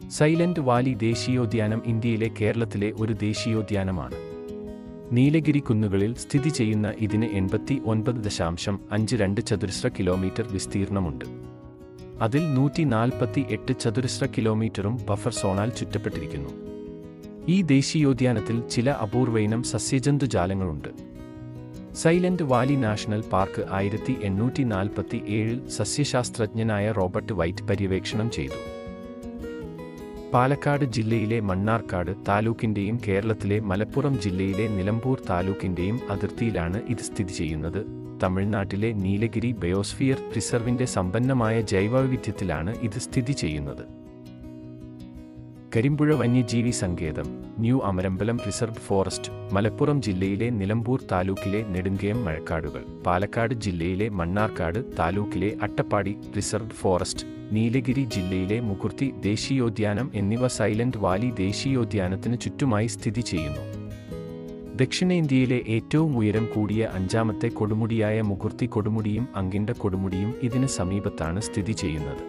silent Valley ദേശീയോദ്യാനം ഇന്ത്യയിലെ കേരളത്തിലെ ഒരു ദേശീയോദ്യാനമാണ് നീലഗിരി കുന്നുകളിൽ സ്ഥിതി ചെയ്യുന്ന ഇതിന് എൺപത്തി ഒൻപത് ദശാംശം അഞ്ച് രണ്ട് ചതുരശ്ര കിലോമീറ്റർ വിസ്തീർണമുണ്ട് അതിൽ നൂറ്റി നാൽപ്പത്തി എട്ട് ചതുരശ്ര കിലോമീറ്ററും ബഫർ സോണാൽ ചുറ്റപ്പെട്ടിരിക്കുന്നു ഈ ദേശീയോദ്യാനത്തിൽ ചില അപൂർവയിനം സസ്യജന്തുജാലങ്ങളുണ്ട് സൈലന്റ് വാലി നാഷണൽ പാർക്ക് ആയിരത്തി എണ്ണൂറ്റി നാൽപ്പത്തി ഏഴിൽ സസ്യശാസ്ത്രജ്ഞനായ റോബർട്ട് വൈറ്റ് പര്യവേക്ഷണം ചെയ്തു പാലക്കാട് ജില്ലയിലെ മണ്ണാർക്കാട് താലൂക്കിന്റെയും കേരളത്തിലെ മലപ്പുറം ജില്ലയിലെ നിലമ്പൂർ താലൂക്കിന്റെയും അതിർത്തിയിലാണ് ഇത് സ്ഥിതി ചെയ്യുന്നത് തമിഴ്നാട്ടിലെ നീലഗിരി ബയോസ്ഫിയർ റിസർവിന്റെ സമ്പന്നമായ ജൈവവൈവിധ്യത്തിലാണ് ഇത് സ്ഥിതി ചെയ്യുന്നത് കരിമ്പുഴ വന്യജീവി സങ്കേതം new Amarambalam reserve forest Malappuram ജില്ലയിലെ നിലമ്പൂർ താലൂക്കിലെ നെടുങ്കയം മഴക്കാടുകൾ പാലക്കാട് ജില്ലയിലെ മണ്ണാർക്കാട് താലൂക്കിലെ അട്ടപ്പാടി റിസർവ് ഫോറസ്റ്റ് നീലഗിരി ജില്ലയിലെ മുകുർത്തി ദേശീയോദ്യാനം എന്നിവ സൈലന്റ് വാലി ദേശീയോദ്യാനത്തിന് ചുറ്റുമായി സ്ഥിതി ചെയ്യുന്നു ദക്ഷിണേന്ത്യയിലെ ഏറ്റവും ഉയരം കൂടിയ അഞ്ചാമത്തെ കൊടുമുടിയായ മുകുർത്തി കൊടുമുടിയും അങ്കിണ്ട കൊടുമുടിയും ഇതിന് സമീപത്താണ് സ്ഥിതി ചെയ്യുന്നത്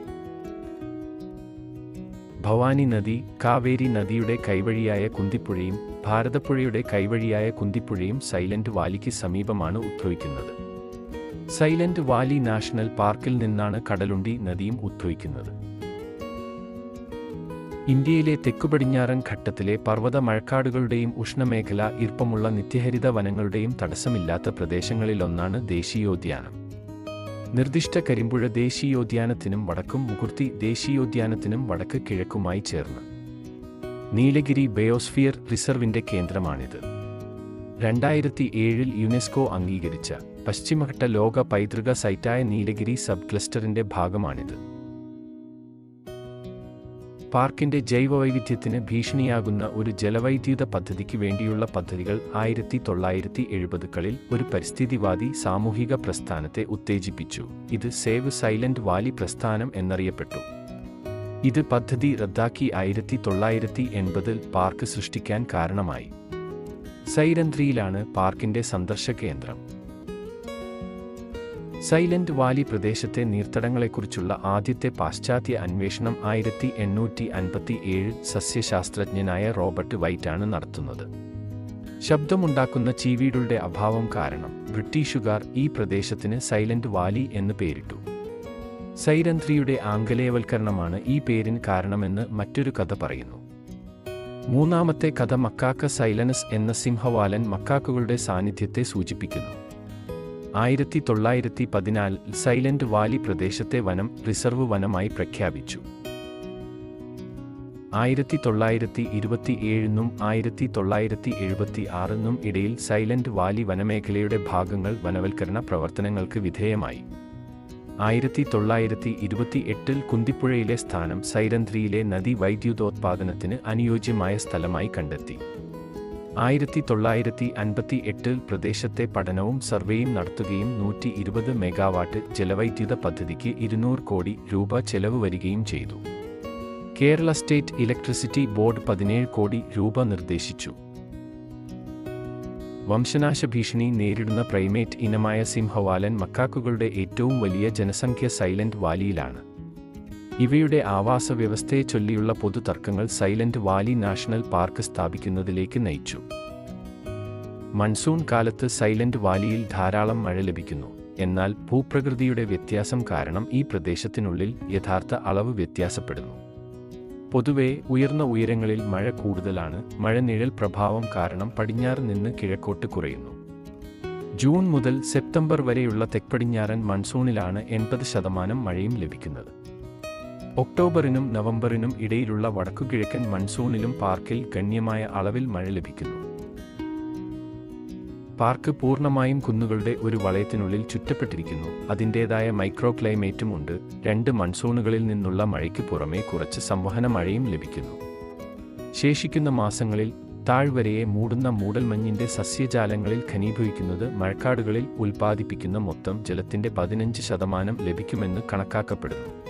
ഭവാനി നദി കാവേരി നദിയുടെ കൈവഴിയായ കുന്തിപ്പുഴയും ഭാരതപ്പുഴയുടെ കൈവഴിയായ കുന്തിപ്പുഴയും സൈലന്റ് വാലിക്ക് സമീപമാണ് ഉദ്ഭവിക്കുന്നത് സൈലന്റ് വാലി നാഷണൽ പാർക്കിൽ നിന്നാണ് കടലുണ്ടി നദിയും ഉദ്ഭവിക്കുന്നത് ഇന്ത്യയിലെ തെക്കുപടിഞ്ഞാറൻ ഘട്ടത്തിലെ പർവ്വത മഴക്കാടുകളുടെയും ഉഷ്ണമേഖല ഈർപ്പമുള്ള നിത്യഹരിത വനങ്ങളുടെയും തടസ്സമില്ലാത്ത പ്രദേശങ്ങളിലൊന്നാണ് ദേശീയോദ്യാനം നിർദ്ദിഷ്ട കരിമ്പുഴ ദേശീയോദ്യാനത്തിനും വടക്കും മുകുർത്തി ദേശീയോദ്യാനത്തിനും വടക്ക് കിഴക്കുമായി ചേർന്ന് നീലഗിരി ബയോസ്ഫിയർ റിസർവിന്റെ കേന്ദ്രമാണിത് രണ്ടായിരത്തി ഏഴിൽ യുനെസ്കോ അംഗീകരിച്ച പശ്ചിമഘട്ട ലോക പൈതൃക സൈറ്റായ നീലഗിരി സബ് ക്ലസ്റ്ററിന്റെ ഭാഗമാണിത് പാർക്കിന്റെ ജൈവവൈവിധ്യത്തിന് ഭീഷണിയാകുന്ന ഒരു ജലവൈദ്യുത പദ്ധതിക്ക് വേണ്ടിയുള്ള പദ്ധതികൾ ആയിരത്തി തൊള്ളായിരത്തി എഴുപതുകളിൽ ഒരു പരിസ്ഥിതിവാദി സാമൂഹിക പ്രസ്ഥാനത്തെ ഉത്തേജിപ്പിച്ചു ഇത് സേവ് സൈലന്റ് വാലി പ്രസ്ഥാനം എന്നറിയപ്പെട്ടു ഇത് പദ്ധതി റദ്ദാക്കി ആയിരത്തി തൊള്ളായിരത്തി എൺപതിൽ പാർക്ക് സൃഷ്ടിക്കാൻ കാരണമായി സൈരന്ധ്രിയിലാണ് പാർക്കിന്റെ സന്ദർശക കേന്ദ്രം സൈലന്റ് വാലി പ്രദേശത്തെ നീർത്തടങ്ങളെക്കുറിച്ചുള്ള ആദ്യത്തെ പാശ്ചാത്യ അന്വേഷണം ആയിരത്തി എണ്ണൂറ്റി അൻപത്തി ഏഴിൽ സസ്യശാസ്ത്രജ്ഞനായ റോബർട്ട് വൈറ്റാണ് നടത്തുന്നത് ശബ്ദമുണ്ടാക്കുന്ന ചീവീടുകളുടെ അഭാവം കാരണം ബ്രിട്ടീഷുകാർ ഈ പ്രദേശത്തിന് സൈലന്റ് വാലി എന്ന് പേരിട്ടു സൈരന്ധ്രിയുടെ ആംഗലേയവൽക്കരണമാണ് ഈ പേരിന് കാരണമെന്ന് മറ്റൊരു കഥ പറയുന്നു മൂന്നാമത്തെ കഥ മക്കാക്ക സൈലനസ് എന്ന സിംഹവാലൻ മക്കാക്കുകളുടെ സാന്നിധ്യത്തെ സൂചിപ്പിക്കുന്നു ആയിരത്തി തൊള്ളായിരത്തി പതിനാലിൽ സൈലന്റ് വാലി പ്രദേശത്തെ വനം റിസർവ് വനമായി പ്രഖ്യാപിച്ചു ആയിരത്തി തൊള്ളായിരത്തി ഇരുപത്തിയേഴിനും ആയിരത്തി തൊള്ളായിരത്തി എഴുപത്തി ആറിനും ഇടയിൽ സൈലന്റ് വാലി വനമേഖലയുടെ ഭാഗങ്ങൾ വനവൽക്കരണ പ്രവർത്തനങ്ങൾക്ക് വിധേയമായി ആയിരത്തി തൊള്ളായിരത്തി ഇരുപത്തി എട്ടിൽ കുന്തിപ്പുഴയിലെ സ്ഥാനം സൈരന്ധ്രിയിലെ നദി വൈദ്യുതോത്പാദനത്തിന് അനുയോജ്യമായ സ്ഥലമായി കണ്ടെത്തി ആയിരത്തി തൊള്ളായിരത്തി അൻപത്തി എട്ടിൽ പ്രദേശത്തെ പഠനവും സർവേയും നടത്തുകയും നൂറ്റി ഇരുപത് മെഗാവാട്ട് ജലവൈദ്യുത പദ്ധതിക്ക് ഇരുന്നൂറ് കോടി രൂപ ചെലവ് വരികയും ചെയ്തു കേരള സ്റ്റേറ്റ് ഇലക്ട്രിസിറ്റി ബോർഡ് പതിനേഴ് കോടി രൂപ നിർദ്ദേശിച്ചു വംശനാശ ഭീഷണി നേരിടുന്ന പ്രൈമേറ്റ് ഇനമായ സിംഹവാലൻ മക്കാക്കുകളുടെ ഏറ്റവും വലിയ ജനസംഖ്യ സൈലന്റ് വാലിയിലാണ് ഇവയുടെ ആവാസ വ്യവസ്ഥയെ ചൊല്ലിയുള്ള പൊതുതർക്കങ്ങൾ സൈലന്റ് വാലി നാഷണൽ പാർക്ക് സ്ഥാപിക്കുന്നതിലേക്ക് നയിച്ചു മൺസൂൺ കാലത്ത് സൈലന്റ് വാലിയിൽ ധാരാളം മഴ ലഭിക്കുന്നു എന്നാൽ ഭൂപ്രകൃതിയുടെ വ്യത്യാസം കാരണം ഈ പ്രദേശത്തിനുള്ളിൽ യഥാർത്ഥ അളവ് വ്യത്യാസപ്പെടുന്നു പൊതുവെ ഉയർന്ന ഉയരങ്ങളിൽ മഴ കൂടുതലാണ് മഴ നിഴൽ പ്രഭാവം കാരണം പടിഞ്ഞാറ് നിന്ന് കിഴക്കോട്ട് കുറയുന്നു ജൂൺ മുതൽ സെപ്റ്റംബർ വരെയുള്ള തെക്പടിഞ്ഞാറൻ മൺസൂണിലാണ് എൺപത് ശതമാനം മഴയും ലഭിക്കുന്നത് ഒക്ടോബറിനും നവംബറിനും ഇടയിലുള്ള വടക്കുകിഴക്കൻ മൺസൂണിലും പാർക്കിൽ ഗണ്യമായ അളവിൽ മഴ ലഭിക്കുന്നു പാർക്ക് പൂർണ്ണമായും കുന്നുകളുടെ ഒരു വളയത്തിനുള്ളിൽ ചുറ്റപ്പെട്ടിരിക്കുന്നു അതിൻ്റേതായ മൈക്രോ ക്ലൈമേറ്റും ഉണ്ട് രണ്ട് മൺസൂണുകളിൽ നിന്നുള്ള മഴയ്ക്ക് പുറമെ കുറച്ച് സംവഹന മഴയും ലഭിക്കുന്നു ശേഷിക്കുന്ന മാസങ്ങളിൽ താഴ്വരയെ മൂടുന്ന മൂടൽമഞ്ഞിന്റെ സസ്യജാലങ്ങളിൽ ഘനീഭവിക്കുന്നത് മഴക്കാടുകളിൽ ഉൽപ്പാദിപ്പിക്കുന്ന മൊത്തം ജലത്തിന്റെ പതിനഞ്ച് ശതമാനം ലഭിക്കുമെന്ന് കണക്കാക്കപ്പെടുന്നു